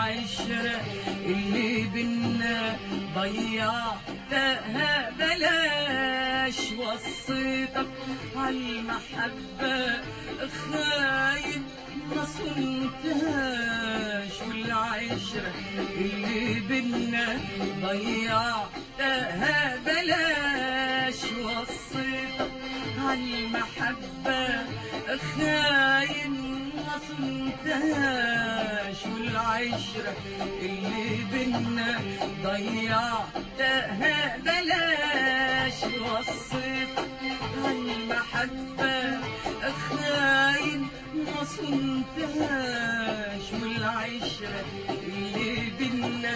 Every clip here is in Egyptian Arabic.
والعشرة اللي بينا ضيعتها بلاش وصيتك عالمحبة خاين ما صنتهاش والعشرة اللي بينا ضيعتها بلاش وصيتك عالمحبة خاين ما صنتهاش والعشرة اللي بينا ضيعتها بلاش وصيتك عالمحبة خاين ما صنتهاش والعشرة اللي بينا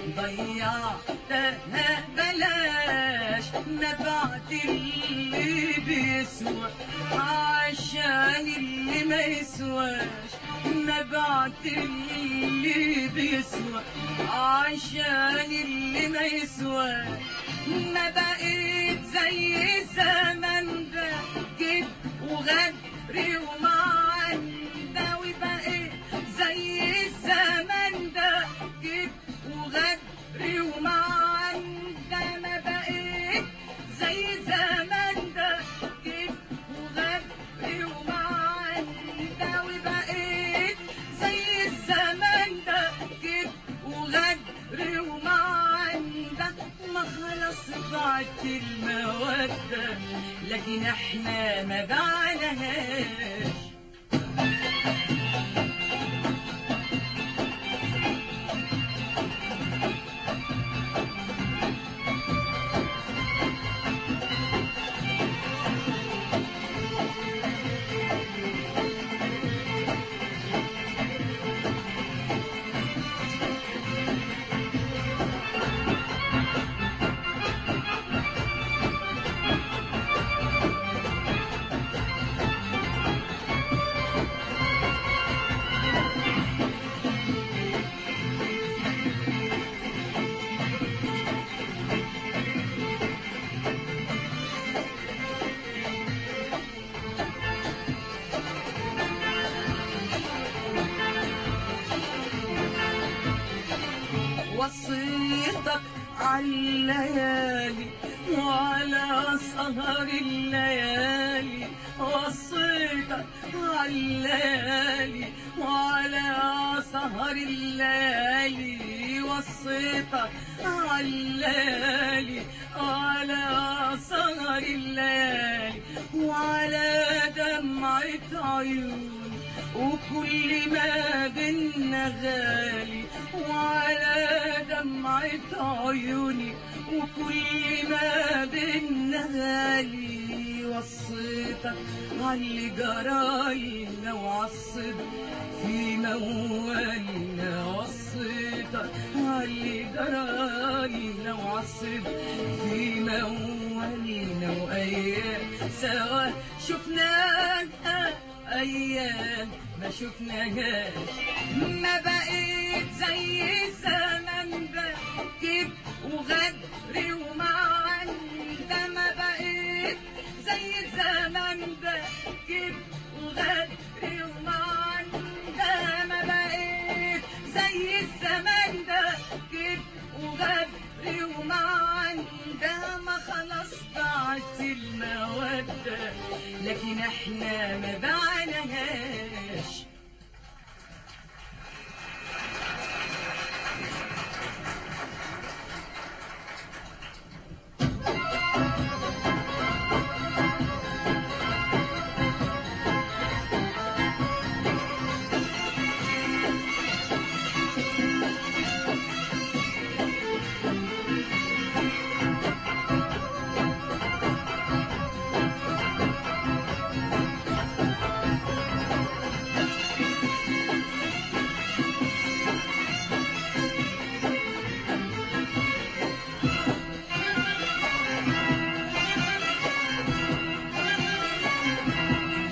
ضيعتها بلاش نبعت اللي بيسوى عشان اللي ما يسواش نبعت اللي بيسوى عشان اللي ما يسواش ما بقيت زي زمان ده كده وغدري ومعندة وبقيت زي الزمان ده كده وغدري ومعندة ما بقيت زي زمان ده كده وغدري ومعندة وبقيت زي الزمان ده كده وغدري ومعندة ما خلاص ضاعت المودة لكن احنا ما بعناهاش وصيتك عالليالي وعلى سهر الليالي وصيتك عالليالي وعلى سهر الليالي وصيتك عالليالي وعلى سهر الليالي وعلى دمعة عيون وكل ما بينا غالي وعلى دمعة عيوني وكل ما بينا غالي وصيتك عاللي جراينا وعالصدق في موالينا وصيتك عاللي جراينا وعالصدق في موالينا وأيام سوا شفناها أيام ما شفناهاش ما بقيت زي زمان بكيب وغدر ومعندة ما بقيت زي زمان بكيب وغدر ومعندة ما بقيت زي الزمان ده كيب وغدر ومعندة ما خلاص ضاعت المودة لكن احنا ما بعناهاش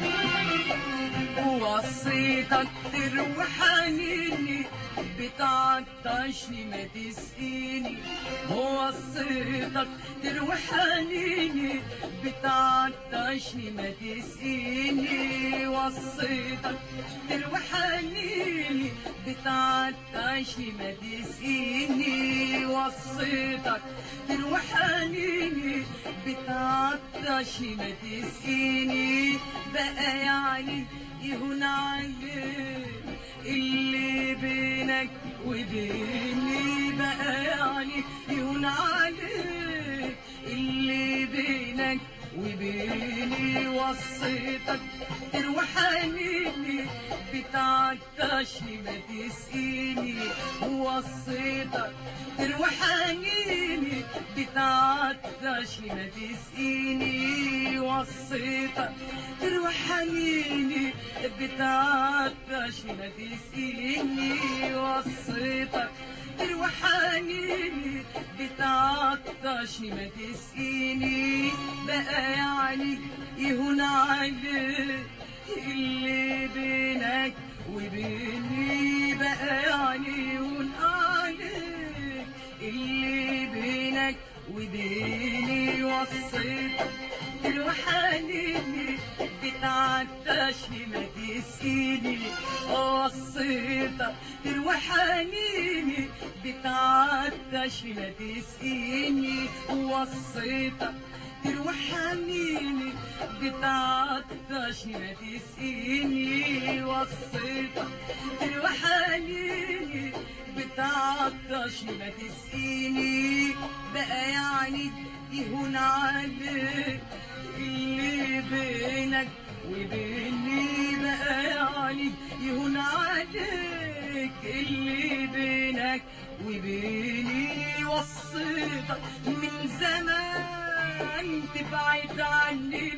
وصيتك تروح حنيني بتاع بتعطشني ما تسقيني وصيتك تروي حنيني بتعطشني ما تسقيني وصيتك تروي حنيني بتعطشني ما تسقيني وصيتك تروي حنيني بتعطشني ما تسقيني بقى يعني يهون عليك اللي بينك وبيني بقى يعني يهون عليك اللي بينك وبيني وصيتك تروي حنيني بتعطشني ما تسقيني وصيتك تروي حنيني بتعطشني ما تسقيني وصيتك تروي حنيني بتعطشني ما تسقيني وصيتك تروي حنيني بتعطشني ما تسقيني بقى يعني يهون عليك اللي بينك وبيني بقى يعني يهون عليك اللي بينك وبيني وصيتك تروي حنيني بتعطشني ما تسقيني وصيتك تروي حنيني بتعطشني ما تسقيني وصيتك تروي حنيني بتعطشني ما تسقيني وصيتك تروي حنيني بتعطشني ما تسقيني بقى يعني يهون عليك اللي بينك وبيني بقى يعني يهون عليك اللي بينك وبيني وصيتك من زمان تبعد عني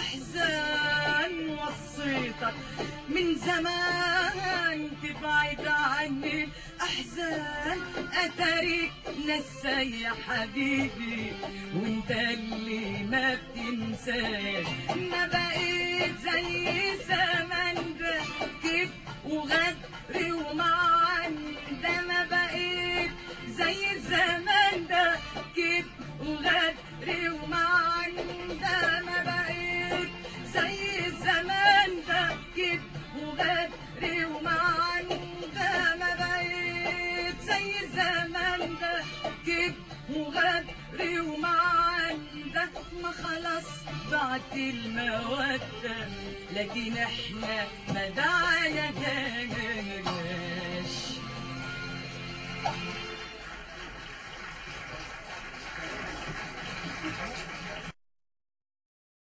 الأحزان وصيتك من زمان تبعد عني الأحزان أتريك نسى يا حبيبي وانت اللي ما بتنساش ما بقيت زي زمان ده كيف وغدر ومعن ده ما بقيت زي زمان ده كيف وغدر ومعن ده ما بقيت زي زمان ده كيف وغدر ومعن ده ما بقيت زي زمان ده كيف وغدر ومعن ده ما خلاص ضاعت المودة لكن احنا ما دعنا جانا